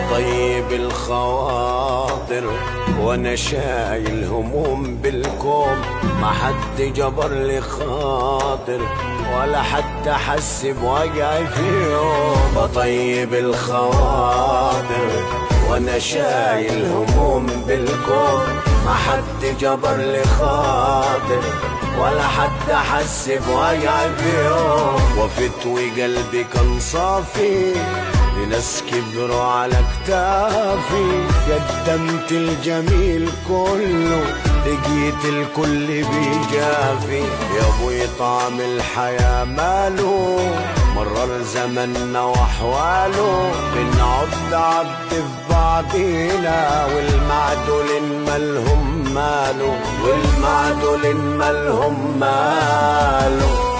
بطيب الخواطر وانا شايل هموم بالكوم ما حد جبر لي خاطر ولا حتى حس بوجعي في يوم بطيب الخواطر وانا شايل هموم بالكوم ما حد جبر لي خاطر ولا حد حس بوجعي في يوم وفت وقلبي كان صافي لناس كبروا على كتافي قدمت الجميل كله لقيت الكل بيجافي يا ابوي طعم الحياة ماله مرر زمننا واحواله بنعد عبد في بعضينا والمعدول مالهم ماله والمعدول مالهم ماله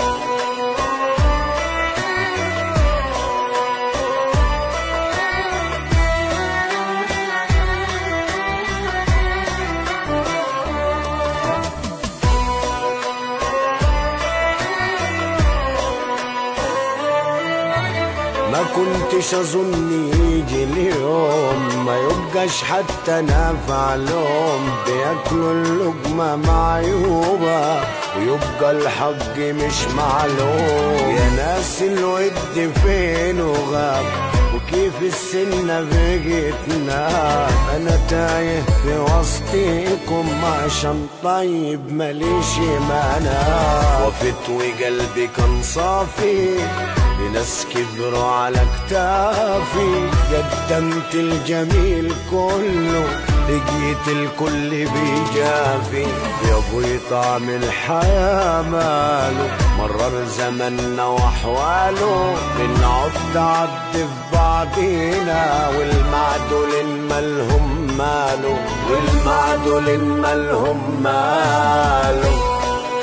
ما كنتش اظن يجي اليوم ما يبقاش حتى نافع لهم بياكلوا اللقمة معيوبة ويبقى الحق مش معلوم يا ناس الود فين وغاب وكيف السنة بقيتنا أنا تايه في وسطيكم عشان طيب ماليش معنى وفت وقلبي كان صافي لناس كبروا على كتافي قدمت الجميل كله لقيت الكل بيجافي يا ابوي طعم الحياة ماله مرر زمننا واحواله بنعد عد في بعضينا والمعدول مالهم ماله والمعدول مالهم ماله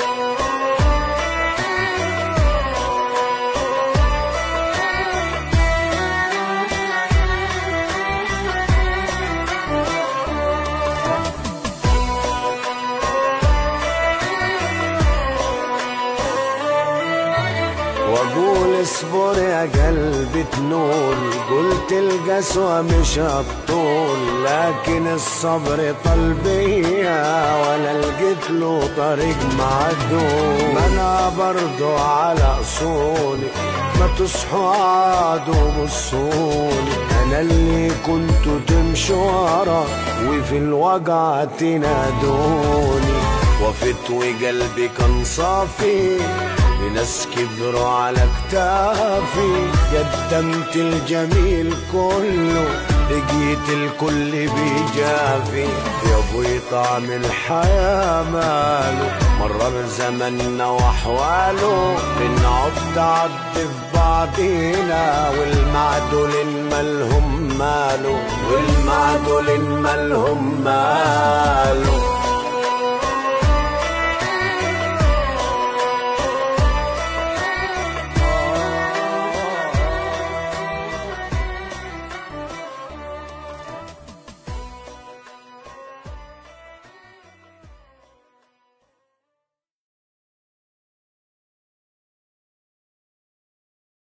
واقول اصبر يا قلبي تنول قلت القسوة مش هتطول لكن الصبر طلبية ولا لقيت له طريق معدول ما انا برضو على اصولي ما تصحوا عادوا بصولي انا اللي كنتوا تمشوا ورا وفي الوجع تنادوني وفت وقلبي كان صافي لناس كبروا على كتافي قدمت الجميل كله لقيت الكل بيجافي يا ابوي طعم الحياة ماله مرر زمننا واحواله بنعد عد في بعضينا والمعدول مالهم ماله والمعدول مالهم ماله